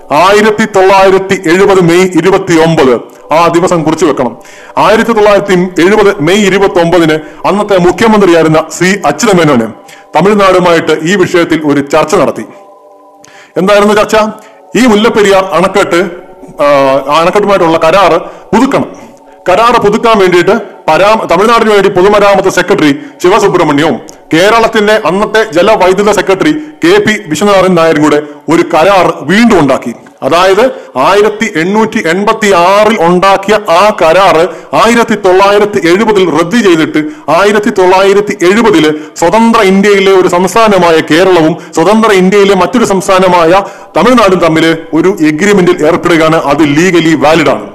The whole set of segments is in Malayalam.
ആയിരത്തി തൊള്ളായിരത്തി എഴുപത് മെയ് ഇരുപത്തി ഒമ്പത് ആ ദിവസം കുറിച്ചു വെക്കണം ആയിരത്തി തൊള്ളായിരത്തി എഴുപത് മെയ് ഇരുപത്തി ഒമ്പതിന് അന്നത്തെ മുഖ്യമന്ത്രിയായിരുന്ന സി അച്യുതമേനോന് തമിഴ്നാടുമായിട്ട് ഈ വിഷയത്തിൽ ഒരു ചർച്ച നടത്തി എന്തായിരുന്നു ചർച്ച ഈ മുല്ലപ്പെരിയാർ അണക്കെട്ട് ആ, അണക്കെട്ടുമായിട്ടുള്ള കരാറ് പുതുക്കണം കരാറ് പുതുക്കാൻ വേണ്ടിയിട്ട് പരാ തമിഴ്നാടിന് വേണ്ടി പൊതുമരാമത്ത് സെക്രട്ടറി ശിവസുബ്രഹ്മണ്യവും കേരളത്തിന്റെ അന്നത്തെ ജലവൈദ്യുത സെക്രട്ടറി കെ പി വിശ്വനാഥൻ നായരും കൂടെ ഒരു കരാർ വീണ്ടും ഉണ്ടാക്കി അതായത് ആയിരത്തി എണ്ണൂറ്റി എൺപത്തി ആറിൽ ഉണ്ടാക്കിയ ആ കരാറ് ആയിരത്തി തൊള്ളായിരത്തി എഴുപതിൽ റദ്ദ് ചെയ്തിട്ട് ആയിരത്തി തൊള്ളായിരത്തി എഴുപതില് സ്വതന്ത്ര ഇന്ത്യയിലെ ഒരു സംസ്ഥാനമായ കേരളവും സ്വതന്ത്ര ഇന്ത്യയിലെ മറ്റൊരു സംസ്ഥാനമായ തമിഴ്നാടും തമ്മിൽ ഒരു എഗ്രിമെന്റിൽ ഏർപ്പെടുകയാണ് അത് ലീഗലി വാലിഡ് ആണ്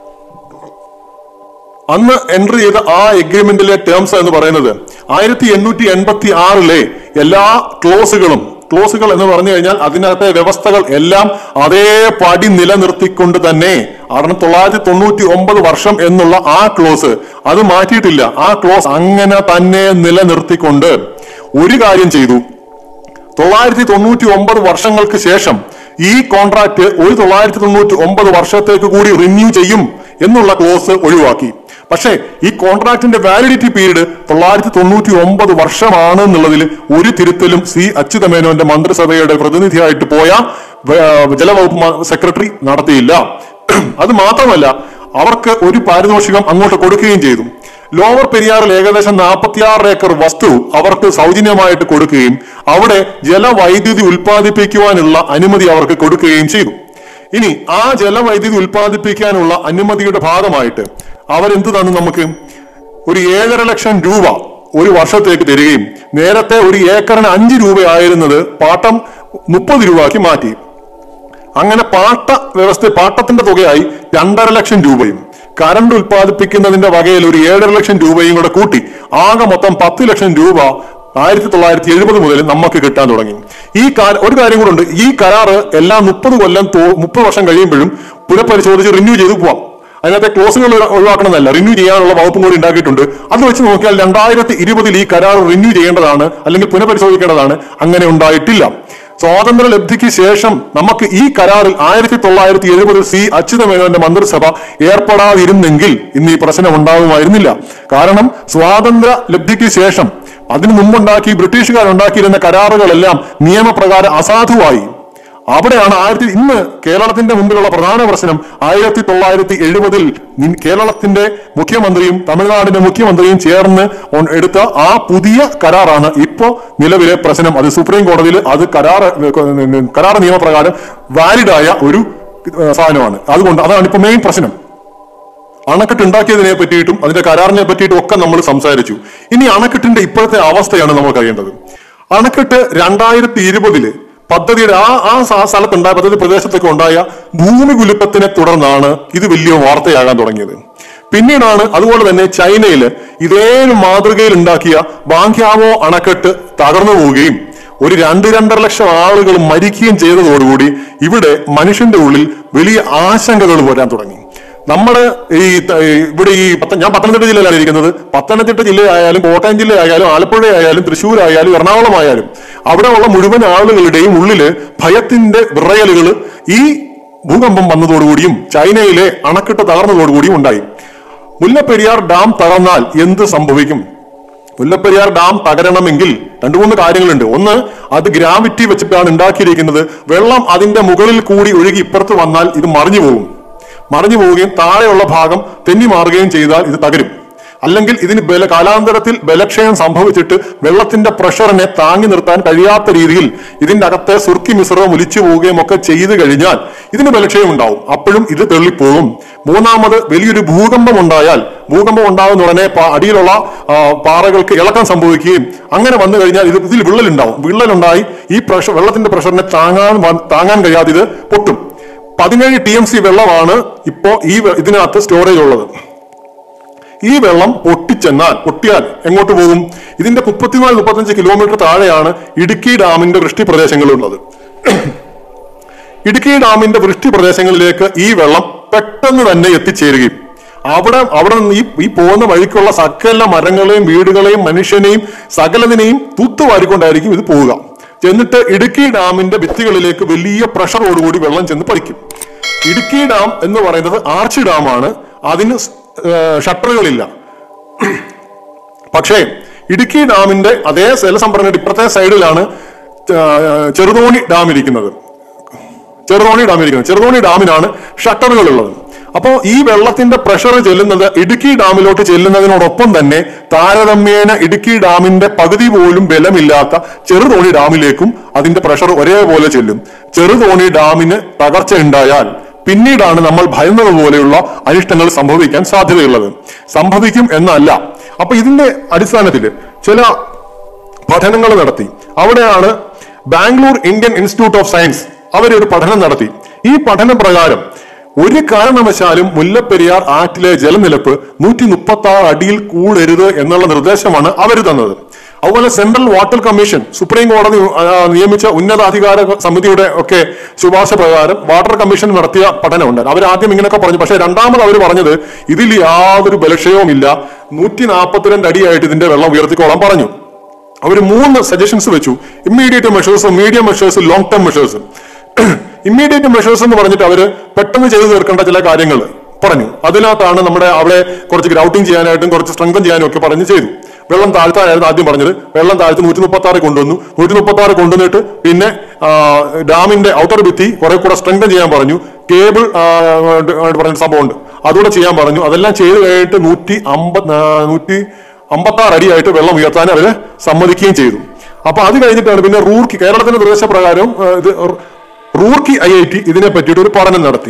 അന്ന് എൻട്രി ചെയ്ത ആ എഗ്രിമെന്റിലെ ടേംസ് എന്ന് പറയുന്നത് ആയിരത്തി എണ്ണൂറ്റി എൺപത്തി ആറിലെ എല്ലാ ക്ലോസുകളും ക്ലോസുകൾ എന്ന് പറഞ്ഞു കഴിഞ്ഞാൽ അതിനകത്തെ വ്യവസ്ഥകൾ എല്ലാം അതേപടി നിലനിർത്തിക്കൊണ്ട് തന്നെ ആയിരത്തി തൊള്ളായിരത്തി തൊണ്ണൂറ്റി ഒമ്പത് വർഷം എന്നുള്ള ആ ക്ലോസ് അത് മാറ്റിയിട്ടില്ല ആ ക്ലോസ് അങ്ങനെ തന്നെ നിലനിർത്തിക്കൊണ്ട് ഒരു കാര്യം ചെയ്തു തൊള്ളായിരത്തി തൊണ്ണൂറ്റി ഒമ്പത് വർഷങ്ങൾക്ക് ശേഷം ഈ കോൺട്രാക്ട് ഒരു തൊള്ളായിരത്തി തൊണ്ണൂറ്റി ഒമ്പത് വർഷത്തേക്ക് കൂടി റിന്യൂ ചെയ്യും എന്നുള്ള ക്ലോസ് ഒഴിവാക്കി പക്ഷേ ഈ കോൺട്രാക്ടിന്റെ വാലിഡിറ്റി പീരീഡ് തൊള്ളായിരത്തി തൊണ്ണൂറ്റി ഒമ്പത് വർഷമാണ് എന്നുള്ളതിൽ ഒരു തിരുത്തലും സി അച്യുതമേനോന്റെ മന്ത്രിസഭയുടെ പ്രതിനിധിയായിട്ട് പോയ വേ- ജലവകുപ്പ് മ- സെക്രട്ടറി നടത്തിയില്ല അത് മാത്രമല്ല അവർക്ക് ഒരു പാരിതോഷികം അങ്ങോട്ട് കൊടുക്കുകയും ചെയ്തു ലോവർ പെരിയാറിൽ ഏകദേശം 46 ഏക്കർ വസ്തു അവർക്ക് സൗജന്യമായിട്ട് കൊടുക്കുകയും അവിടെ ജലവൈദ്യുതി ഉൽപ്പാദിപ്പിക്കുവാനുള്ള അനുമതി അവർക്ക് കൊടുക്കുകയും ചെയ്തു ഇനി ആ ജലവൈദ്യുതി ഉൽപ്പാദിപ്പിക്കാനുള്ള അനുമതിയുടെ ഭാഗമായിട്ട് അവരെന്ത് തന്നു നമുക്ക് ഒരു ഏഴര ലക്ഷം രൂപ ഒരു വർഷത്തേക്ക് തരികയും നേരത്തെ ഒരു ഏക്കറിന് അഞ്ച് രൂപയായിരുന്നത് പാട്ടം മുപ്പത് രൂപയാക്കി മാറ്റി അങ്ങനെ പാട്ട വ്യവസ്ഥ പാട്ടത്തിന്റെ തുകയായി രണ്ടര ലക്ഷം രൂപയും കറണ്ട് ഉൽപ്പാദിപ്പിക്കുന്നതിന്റെ വകയിൽ ഒരു ഏഴര ലക്ഷം രൂപയും കൂടെ കൂട്ടി ആകെ മൊത്തം പത്ത് ലക്ഷം രൂപ ആയിരത്തി തൊള്ളായിരത്തി എഴുപത് മുതൽ നമുക്ക് കിട്ടാൻ തുടങ്ങി ഈ കാ- ഒരു കാര്യം കൂടെ ഉണ്ട് ഈ കരാറ് എല്ലാ മുപ്പത് കൊല്ലം തോ- മുപ്പത് വർഷം കഴിയുമ്പോഴും പുനഃപരിശോധിച്ച് റിന്യൂ ചെയ്തു പോവാം അതിനകത്തെ ക്ലോസുകൾ ഒഴിവാക്കണമെന്നല്ല റിന്യൂ ചെയ്യാനുള്ള വകുപ്പും കൂടി ഉണ്ടാക്കിയിട്ടുണ്ട് അത് വെച്ച് നോക്കിയാൽ രണ്ടായിരത്തി ഇരുപതിൽ ഈ കരാർ റിന്യൂ ചെയ്യേണ്ടതാണ് അല്ലെങ്കിൽ പുനഃപരിശോധിക്കേണ്ടതാണ് അങ്ങനെ ഉണ്ടായിട്ടില്ല സ്വാതന്ത്ര്യ ലബ്ധിക്ക് ശേഷം നമുക്ക് ഈ കരാറിൽ ആയിരത്തി തൊള്ളായിരത്തി എഴുപതിൽ സി അച്യുതമേനോന്റെ മന്ത്രിസഭ ഏർപ്പെടാതിരുന്നെങ്കിൽ ഇന്ന് ഈ പ്രശ്നം ഉണ്ടാകുമായിരുന്നില്ല കാരണം സ്വാതന്ത്ര്യ ലബ്ധിക്ക് ശേഷം അതിനു മുമ്പുണ്ടാക്കി ബ്രിട്ടീഷുകാർ ഉണ്ടാക്കിയിരുന്ന കരാറുകളെല്ലാം നിയമപ്രകാരം അസാധുവായി അവിടെയാണ് ആയിരത്തി ഇന്ന് കേരളത്തിന്റെ മുമ്പിലുള്ള പ്രധാന പ്രശ്നം ആയിരത്തി തൊള്ളായിരത്തി എഴുപതിൽ കേരളത്തിന്റെ മുഖ്യമന്ത്രിയും തമിഴ്നാടിന്റെ മുഖ്യമന്ത്രിയും ചേർന്ന് ഒ- എടുത്ത ആ പുതിയ കരാറാണ് ഇപ്പോ നിലവിലെ പ്രശ്നം അത് സുപ്രീം കോടതിയിൽ അത് കരാർ കരാർ നിയമപ്രകാരം വാലിഡായ ഒരു ഏഹ്, സാധനമാണ് അതുകൊണ്ട് അതാണ് ഇപ്പൊ മെയിൻ പ്രശ്നം അണക്കെട്ട് ഉണ്ടാക്കിയതിനെ പറ്റിയിട്ടും അതിന്റെ കരാറിനെ പറ്റിയിട്ടും ഒക്കെ നമ്മൾ സംസാരിച്ചു ഇനി അണക്കെട്ടിന്റെ ഇപ്പോഴത്തെ അവസ്ഥയാണ് നമുക്ക് അറിയേണ്ടത് അണക്കെട്ട് രണ്ടായിരത്തി ഇരുപതില് പദ്ധതിയുടെ ആ ആ സ- സ്ഥലത്തുണ്ടായ പദ്ധതി പ്രദേശത്തൊക്കെ ഉണ്ടായ ഭൂമി കുലുപ്പത്തിനെ തുടർന്നാണ് ഇത് വലിയ വാർത്തയാകാൻ തുടങ്ങിയത് പിന്നീടാണ് അതുപോലെ തന്നെ ചൈനയിൽ ഇതേ മാതൃകയിൽ ഉണ്ടാക്കിയ ബാങ്ക്യാവോ അണക്കെട്ട് തകർന്നു പോവുകയും ഒരു രണ്ട് രണ്ടര ലക്ഷം ആളുകൾ മരിക്കുകയും ചെയ്തതോടുകൂടി ഇവിടെ മനുഷ്യന്റെ ഉള്ളിൽ വലിയ ആശങ്കകൾ വരാൻ തുടങ്ങി നമ്മുടെ ഈ ത- ഈ ഇവിടെ ഈ പത്ത- ഞാൻ പത്തനംതിട്ട ജില്ലയിലാണ് ഇരിക്കുന്നത് പത്തനംതിട്ട ജില്ലയായാലും കോട്ടയം ജില്ലയായാലും ആലപ്പുഴ ആയാലും തൃശ്ശൂർ ആയാലും എറണാകുളം ആയാലും അവിടെ ഉള്ള മുഴുവൻ ആളുകളുടെയും ഉള്ളില് ഭയത്തിന്റെ വിറയലുകൾ ഈ ഭൂകമ്പം വന്നതോടുകൂടിയും ചൈനയിലെ അണക്കെട്ട് തകർന്നതോടുകൂടിയും ഉണ്ടായി മുല്ലപ്പെരിയാർ ഡാം തകർന്നാൽ എന്ത് സംഭവിക്കും മുല്ലപ്പെരിയാർ ഡാം തകരണമെങ്കിൽ രണ്ടു മൂന്ന് കാര്യങ്ങളുണ്ട് ഒന്ന് അത് ഗ്രാവിറ്റി വെച്ചിട്ടാണ് ഉണ്ടാക്കിയിരിക്കുന്നത് വെള്ളം അതിന്റെ മുകളിൽ കൂടി ഒഴുകി ഇപ്പുറത്ത് വന്നാൽ ഇത് മറിഞ്ഞു പോകും മറിഞ്ഞു പോവുകയും താഴെയുള്ള ഭാഗം തെന്നി മാറുകയും ചെയ്താൽ ഇത് തകരും അല്ലെങ്കിൽ ഇതിന് ബല കാലാന്തരത്തിൽ ബലക്ഷയം സംഭവിച്ചിട്ട് വെള്ളത്തിന്റെ പ്രഷറിനെ താങ്ങി നിർത്താൻ കഴിയാത്ത രീതിയിൽ ഇതിന്റെ അകത്തെ സുർക്കി മിശ്രിതം ഒലിച്ചു പോവുകയും ഒക്കെ ചെയ്തു കഴിഞ്ഞാൽ ഇതിന് ബലക്ഷയം ഉണ്ടാവും അപ്പോഴും ഇത് തെള്ളിപ്പോകും മൂന്നാമത് വലിയൊരു ഭൂകമ്പം ഉണ്ടായാൽ ഭൂകമ്പം ഉണ്ടാകുന്ന ഉടനെ പാ- അടിയിലുള്ള ആ, പാറകൾക്ക് ഇളക്കം സംഭവിക്കുകയും അങ്ങനെ വന്നു കഴിഞ്ഞാൽ ഇത് ഇതിൽ വിള്ളലുണ്ടാവും വിള്ളലുണ്ടായി ഈ പ്രഷർ വെള്ളത്തിന്റെ പ്രഷറിനെ താങ്ങാൻ വ- താങ്ങാൻ കഴിയാതെ ഇത് പൊട്ടും പതിനേഴ് ടി എം സി വെള്ളമാണ് ഇപ്പോ ഈ വെ- ഇതിനകത്ത് സ്റ്റോറേജ് ഉള്ളത് ഈ വെള്ളം പൊട്ടിച്ചെന്നാൽ പൊട്ടിയാൽ എങ്ങോട്ട് പോകും ഇതിന്റെ മുപ്പത്തിനാല് മുപ്പത്തഞ്ച് കിലോമീറ്റർ താഴെയാണ് ഇടുക്കി ഡാമിന്റെ വൃഷ്ടി പ്രദേശങ്ങളുള്ളത് ഇടുക്കി ഡാമിന്റെ വൃഷ്ടി പ്രദേശങ്ങളിലേക്ക് ഈ വെള്ളം പെട്ടെന്ന് തന്നെ എത്തിച്ചേരുകയും അവിടെ അവിടെ നിന്ന് ഈ ഈ പോകുന്ന വഴിക്കുള്ള സകല മരങ്ങളെയും വീടുകളെയും മനുഷ്യനെയും സകലതിനെയും തൂത്തുവാരിക്കൊണ്ടായിരിക്കും ഇത് പോവുക ചെന്നിട്ട് ഇടുക്കി ഡാമിന്റെ ഭിത്തികളിലേക്ക് വലിയ പ്രഷറോടുകൂടി വെള്ളം ചെന്ന് പതിക്കും ഇടുക്കി ഡാം എന്ന് പറയുന്നത് ആർച്ച് ഡാമാണ് അതിന് സ്- ഏർ ഷട്ടറുകളില്ല പക്ഷേ ഇടുക്കി ഡാമിന്റെ അതേ ജലസംഭരണിയുടെ ഇപ്പുറത്തെ സൈഡിലാണ് ചെ- ചെറുതോണി ഡാം ഇരിക്കുന്നത് ചെറുതോണി ഡാം ഇരിക്കുന്നത് ചെറുതോണി ഡാമിനാണ് ഷട്ടറുകൾ ഉള്ളത് അപ്പോൾ ഈ വെള്ളത്തിന്റെ പ്രഷർ ചെല്ലുന്നത് ഇടുക്കി ഡാമിലോട്ട് ചെല്ലുന്നതിനോടൊപ്പം തന്നെ താരതമ്യേന ഇടുക്കി ഡാമിന്റെ പകുതി പോലും ബലമില്ലാത്ത ചെറുതോണി ഡാമിലേക്കും അതിന്റെ പ്രഷർ ഒരേപോലെ ചെല്ലും ചെറുതോണി ഡാമിന് തകർച്ച ഉണ്ടായാൽ പിന്നീടാണ് നമ്മൾ ഭയന്നത് പോലെയുള്ള അനിഷ്ടങ്ങൾ സംഭവിക്കാൻ സാധ്യതയുള്ളത് സംഭവിക്കും എന്നല്ല അപ്പൊ ഇതിന്റെ അടിസ്ഥാനത്തിൽ ചില പഠനങ്ങൾ നടത്തി അവിടെയാണ് Bangalore Indian Institute of Science അവരൊരു പഠനം നടത്തി ഈ പഠന പ്രകാരം ഒരു കാരണവശാലും മുല്ലപ്പെരിയാർ ആറ്റിലെ ജലനിരപ്പ് നൂറ്റി മുപ്പത്തി ആറ് അടിയിൽ കൂടരുത് എന്നുള്ള നിർദ്ദേശമാണ് അവർ തന്നത് അതുപോലെ സെൻട്രൽ വാട്ടർ കമ്മീഷൻ സുപ്രീം കോടതി ആ, നിയമിച്ച ഉന്നതാധികാര സമിതിയുടെ ഒക്കെ ശുപാർശ പ്രകാരം വാട്ടർ കമ്മീഷൻ നടത്തിയ പഠനമുണ്ട് അവർ ആദ്യം ഇങ്ങനെയൊക്കെ പറഞ്ഞു പക്ഷേ രണ്ടാമത് അവർ പറഞ്ഞത് ഇതിൽ യാതൊരു ബലക്ഷയവുമില്ല നൂറ്റി നാൽപ്പത്തിരണ്ട് അടിയായിട്ട് ഇതിന്റെ വെള്ളം ഉയർത്തിക്കോളാൻ പറഞ്ഞു അവർ മൂന്ന് സജഷൻസ് വെച്ചു immediate measures medium measures long term measures immediate measures എന്ന് പറഞ്ഞിട്ട് അവര് പെട്ടെന്ന് ചെയ്തു തീർക്കേണ്ട ചില കാര്യങ്ങൾ പറഞ്ഞു അതിനകത്താണ് നമ്മുടെ അവിടെ കുറച്ച് ഗ്രൗട്ടിങ് ചെയ്യാനായിട്ടും കുറച്ച് സ്ട്രെങ്തൻ ചെയ്യാനും ഒക്കെ പറഞ്ഞ് ചെയ്തു വെള്ളം താഴ്ത്താനായിരുന്നു ആദ്യം പറഞ്ഞത് വെള്ളം താഴ്ത്തി നൂറ്റി മുപ്പത്തി ആറ് കൊണ്ടുവന്നു നൂറ്റി മുപ്പത്തി ആറ് കൊണ്ടുവന്നിട്ട് പിന്നെ ആ, ഡാമിന്റെ ഔട്ടർ ഭിത്തി കുറെ കൂടെ സ്ട്രെങ്തൻ ചെയ്യാൻ പറഞ്ഞു കേബിൾ പറഞ്ഞ സംഭവമുണ്ട് അതുകൂടെ ചെയ്യാൻ പറഞ്ഞു അതെല്ലാം ചെയ്ത് കഴിഞ്ഞിട്ട് നൂറ്റി അമ്പത് നൂറ്റി അമ്പത്തി ആറ് അടിയായിട്ട് വെള്ളം ഉയർത്താൻ അവര് സമ്മതിക്കുകയും ചെയ്തു അപ്പൊ അത് കഴിഞ്ഞിട്ടാണ് പിന്നെ റൂർക്കി കേരളത്തിന്റെ നിർദ്ദേശപ്രകാരം ആ, ഇത് റൂർക്കി ഐ ഐ ടി ഇതിനെ പറ്റിയിട്ട് ഒരു പഠനം നടത്തി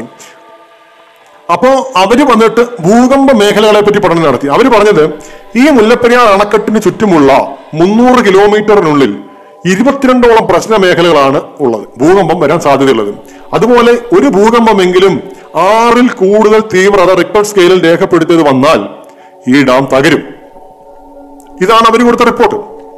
അപ്പോ അവര് വന്നിട്ട് ഭൂകമ്പ മേഖലകളെ പറ്റി പഠനം നടത്തി അവര് പറഞ്ഞത് ഈ മുല്ലപ്പെരിയാർ അണക്കെട്ടിന് ചുറ്റുമുള്ള മുന്നൂറ് കിലോമീറ്ററിനുള്ളിൽ ഇരുപത്തിരണ്ടോളം പ്രശ്ന മേഖലകളാണ് ഉള്ളത് ഭൂകമ്പം വരാൻ സാധ്യതയുള്ളത് അതുപോലെ ഒരു ഭൂകമ്പമെങ്കിലും ആറിൽ കൂടുതൽ തീവ്രത റിക്ടർ സ്കെയിലിൽ രേഖപ്പെടുത്തിയത് വന്നാൽ ഈ ഡാം തകരും ഇതാണ് അവർ കൊടുത്ത റിപ്പോർട്ട്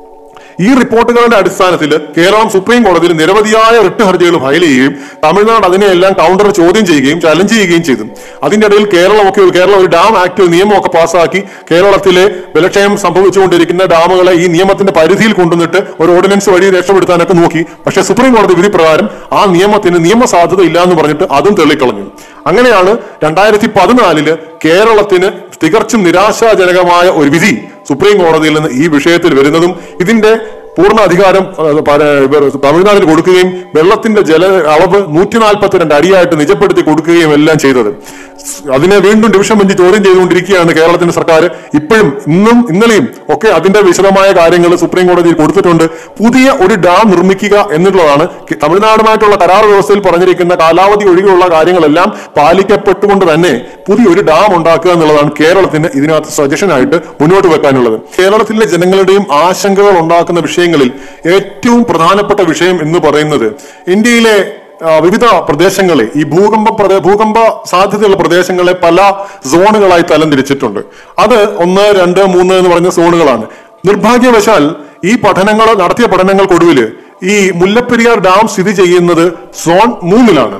ഈ റിപ്പോർട്ടുകളുടെ അടിസ്ഥാനത്തിൽ കേരളം സുപ്രീം കോടതിയിൽ നിരവധിയായ റിട്ട് ഹർജികൾ ഫയൽ ചെയ്യുകയും തമിഴ്നാട് അതിനെയെല്ലാം കൗണ്ടർ ചോദ്യം ചെയ്യുകയും ചലഞ്ച് ചെയ്യുകയും ചെയ്തു അതിന്റെ ഇടയിൽ കേരളമൊക്കെ കേരളം ഒരു ഡാം ആക്ട് നിയമമൊക്കെ പാസ്സാക്കി കേരളത്തിലെ ബലക്ഷയം സംഭവിച്ചുകൊണ്ടിരിക്കുന്ന ഡാമുകളെ ഈ നിയമത്തിന്റെ പരിധിയിൽ കൊണ്ടുവന്നിട്ട് ഒരു ഓർഡിനൻസ് വഴി രക്ഷപ്പെടുത്താനൊക്കെ നോക്കി പക്ഷെ സുപ്രീം കോടതി വിധി പ്രകാരം ആ നിയമത്തിന് നിയമസാധുത ഇല്ല എന്ന് പറഞ്ഞിട്ട് അതും തള്ളിക്കളഞ്ഞു അങ്ങനെയാണ് രണ്ടായിരത്തി പതിനാലില് കേരളത്തിന് തികച്ചും നിരാശാജനകമായ ഒരു വിധി സുപ്രീം കോടതിയിൽ നിന്ന് ഈ വിഷയത്തിൽ വരുന്നതും ഇതിന്റെ പൂർണ്ണ അധികാരം ആ, പര- ഇവർ തമിഴ്നാടിന് കൊടുക്കുകയും വെള്ളത്തിന്റെ ജല അളവ് നൂറ്റി നാൽപ്പത്തിരണ്ട് അടിയായിട്ട് നിജപ്പെടുത്തി കൊടുക്കുകയും എല്ലാം ചെയ്തത് അതിനെ വീണ്ടും ഡിവിഷൻ ബെഞ്ച് ചോദ്യം ചെയ്തുകൊണ്ടിരിക്കുകയാണ് കേരളത്തിന്റെ സർക്കാർ ഇപ്പോഴും ഇന്നും ഇന്നലെയും ഒക്കെ അതിന്റെ വിശദമായ കാര്യങ്ങൾ സുപ്രീം കോടതിയിൽ കൊടുത്തിട്ടുണ്ട് പുതിയ ഒരു ഡാം നിർമ്മിക്കുക എന്നുള്ളതാണ് കെ- തമിഴ്നാടുമായിട്ടുള്ള കരാർ വ്യവസ്ഥയിൽ പറഞ്ഞിരിക്കുന്ന കാലാവധി ഒഴികെയുള്ള കാര്യങ്ങളെല്ലാം പാലിക്കപ്പെട്ടുകൊണ്ട് തന്നെ പുതിയൊരു ഡാം ഉണ്ടാക്കുക എന്നുള്ളതാണ് കേരളത്തിന് ഇതിനകത്ത് സജഷനായിട്ട് മുന്നോട്ട് വെക്കാനുള്ളത് കേരളത്തിലെ ജനങ്ങളുടെയും ആശങ്കകൾ ഉണ്ടാക്കുന്ന വിഷയങ്ങളിൽ ഏറ്റവും പ്രധാനപ്പെട്ട വിഷയം എന്ന് പറയുന്നത് ഇന്ത്യയിലെ ആ, വിവിധ പ്രദേശങ്ങളെ ഈ ഭൂകമ്പ പ്രദേ- ഭൂകമ്പ സാധ്യതയുള്ള പ്രദേശങ്ങളെ പല സോണുകളായി തരംതിരിച്ചിട്ടുണ്ട് അത് ഒന്ന് രണ്ട് മൂന്ന് എന്ന് പറഞ്ഞ സോണുകളാണ് നിർഭാഗ്യവശാൽ ഈ പഠനങ്ങൾ നടത്തിയ പഠനങ്ങൾക്കൊടുവിൽ ഈ മുല്ലപ്പെരിയാർ ഡാം സ്ഥിതി ചെയ്യുന്നത് സോൺ മൂന്നിലാണ്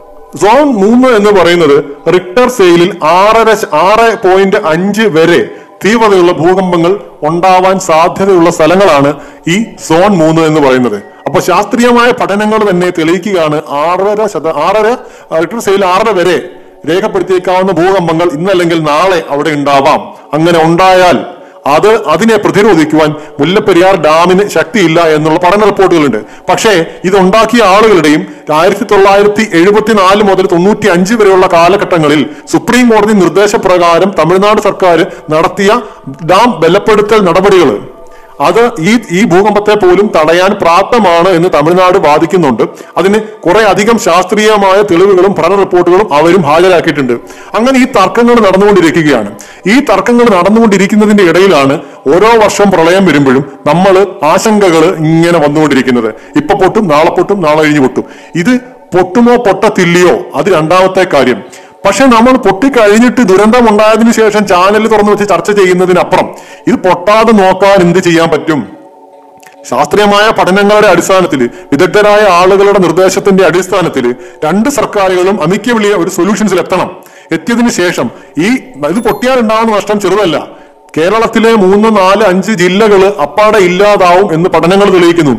സോൺ മൂന്ന് എന്ന് പറയുന്നത് റിക്ടർ സെയിലിൽ ആറര ശ- ആറ് പോയിന്റ് അഞ്ച് വരെ തീവ്രതയുള്ള ഭൂകമ്പങ്ങൾ ഉണ്ടാവാൻ സാധ്യതയുള്ള സ്ഥലങ്ങളാണ് ഈ സോൺ മൂന്ന് എന്ന് പറയുന്നത് അപ്പൊ ശാസ്ത്രീയമായ പഠനങ്ങൾ തന്നെ തെളിയിക്കുകയാണ് ആറര ശത ആറര ആ, റിക്ടർ സെയിൽ ആറര വരെ രേഖപ്പെടുത്തിയേക്കാവുന്ന ഭൂകമ്പങ്ങൾ ഇന്നല്ലെങ്കിൽ നാളെ അവിടെ ഉണ്ടാവാം അങ്ങനെ ഉണ്ടായാൽ അത് അതിനെ പ്രതിരോധിക്കുവാൻ മുല്ലപ്പെരിയാർ ഡാമിന് ശക്തിയില്ല എന്നുള്ള പഠന റിപ്പോർട്ടുകളുണ്ട് പക്ഷേ ഇത് ഉണ്ടാക്കിയ ആളുകളുടെയും ആയിരത്തി തൊള്ളായിരത്തി എഴുപത്തിനാല് മുതൽ തൊണ്ണൂറ്റി അഞ്ച് വരെയുള്ള കാലഘട്ടങ്ങളിൽ സുപ്രീം കോടതി നിർദ്ദേശപ്രകാരം തമിഴ്നാട് സർക്കാർ നടത്തിയ ഡാം ബലപ്പെടുത്തൽ നടപടികൾ അത് ഈ ഈ ഭൂകമ്പത്തെ പോലും തടയാൻ പ്രാപ്തമാണ് എന്ന് തമിഴ്നാട് വാദിക്കുന്നുണ്ട് അതിന് കുറെ അധികം ശാസ്ത്രീയമായ തെളിവുകളും പഠന റിപ്പോർട്ടുകളും അവരും ഹാജരാക്കിയിട്ടുണ്ട് അങ്ങനെ ഈ തർക്കങ്ങൾ നടന്നുകൊണ്ടിരിക്കുകയാണ് ഈ തർക്കങ്ങൾ നടന്നുകൊണ്ടിരിക്കുന്നതിന്റെ ഇടയിലാണ് ഓരോ വർഷം പ്രളയം വരുമ്പോഴും നമ്മൾ ആശങ്കകൾ ഇങ്ങനെ വന്നുകൊണ്ടിരിക്കുന്നത് ഇപ്പൊ പൊട്ടും നാളെ പൊട്ടും നാളെ കഴിഞ്ഞ് പൊട്ടും ഇത് പൊട്ടുമോ പൊട്ടത്തില്ലയോ അത് രണ്ടാമത്തെ കാര്യം പക്ഷെ നമ്മൾ പൊട്ടിക്കഴിഞ്ഞിട്ട് ദുരന്തം ഉണ്ടായതിനു ശേഷം ചാനൽ തുറന്നു വെച്ച് ചർച്ച ചെയ്യുന്നതിനപ്പുറം ഇത് പൊട്ടാതെ നോക്കാൻ എന്ത് ചെയ്യാൻ പറ്റും ശാസ്ത്രീയമായ പഠനങ്ങളുടെ അടിസ്ഥാനത്തിൽ വിദഗ്ധരായ ആളുകളുടെ നിർദ്ദേശത്തിന്റെ അടിസ്ഥാനത്തിൽ രണ്ട് സർക്കാരുകളും അമിക്കവിളിയ ഒരു സൊല്യൂഷൻസിൽ എത്തണം എത്തിയതിനു ശേഷം ഈ ഇത് പൊട്ടിയാൽ ഉണ്ടാകുന്ന നഷ്ടം ചെറുതല്ല കേരളത്തിലെ മൂന്ന് നാല് അഞ്ച് ജില്ലകൾ അപ്പാടെ ഇല്ലാതാവും എന്ന് പഠനങ്ങൾ തെളിയിക്കുന്നു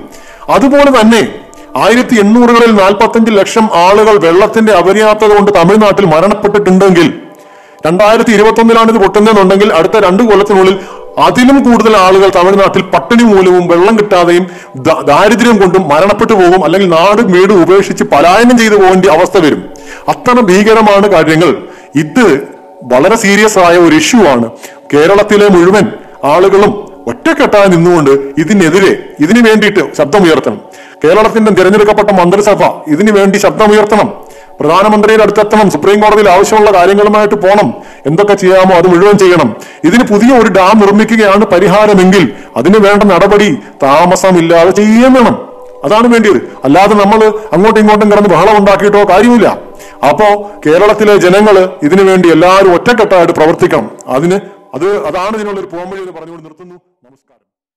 അതുപോലെ തന്നെ ആയിരത്തി എണ്ണൂറുകളിൽ നാൽപ്പത്തഞ്ച് ലക്ഷം ആളുകൾ വെള്ളത്തിന്റെ അപര്യാപ്തത കൊണ്ട് തമിഴ്നാട്ടിൽ മരണപ്പെട്ടിട്ടുണ്ടെങ്കിൽ രണ്ടായിരത്തി ഇരുപത്തി ഒന്നിലാണ് ഇത് പൊട്ടുന്നതെന്നുണ്ടെങ്കിൽ അടുത്ത രണ്ട് കൊല്ലത്തിനുള്ളിൽ അതിലും കൂടുതൽ ആളുകൾ തമിഴ്നാട്ടിൽ പട്ടിണി മൂലവും വെള്ളം കിട്ടാതെയും ദാ- ദാരിദ്ര്യം കൊണ്ടും മരണപ്പെട്ടു പോകും അല്ലെങ്കിൽ നാട് വീട് ഉപേക്ഷിച്ച് പലായനം ചെയ്തു പോകേണ്ട അവസ്ഥ വരും അത്ര ഭീകരമാണ് കാര്യങ്ങൾ ഇത് വളരെ സീരിയസ് ആയ ഒരു ഇഷ്യൂ ആണ് കേരളത്തിലെ മുഴുവൻ ആളുകളും ഒറ്റക്കെട്ടായി നിന്നുകൊണ്ട് ഇതിനെതിരെ ഇതിനു വേണ്ടിയിട്ട് ശബ്ദമുയർത്തണം കേരളത്തിന്റെ തിരഞ്ഞെടുക്കപ്പെട്ട മന്ത്രിസഭ ഇതിനു വേണ്ടി ശബ്ദമുയർത്തണം പ്രധാനമന്ത്രിയുടെ അടുത്തെത്തണം സുപ്രീം കോടതിയിൽ ആവശ്യമുള്ള കാര്യങ്ങളുമായിട്ട് പോകണം എന്തൊക്കെ ചെയ്യാമോ അത് മുഴുവൻ ചെയ്യണം ഇതിന് പുതിയ ഒരു ഡാം നിർമ്മിക്കുകയാണ് പരിഹാരമെങ്കിൽ അതിന് വേണ്ട നടപടി താമസമില്ലാതെ ചെയ്യാൻ വേണം അതാണ് വേണ്ടിയത് അല്ലാതെ നമ്മൾ അങ്ങോട്ടും ഇങ്ങോട്ടും കിടന്ന് ബഹളം ഉണ്ടാക്കിയിട്ടോ കാര്യമില്ല അപ്പോ കേരളത്തിലെ ജനങ്ങള് ഇതിനു വേണ്ടി എല്ലാവരും ഒറ്റക്കെട്ടായിട്ട് പ്രവർത്തിക്കണം അതിന് അത് അതാണ് ഇതിനുള്ള ഒരു പോംവഴി എന്ന് പറഞ്ഞുകൊണ്ട് നിർത്തുന്നു നമസ്കാരം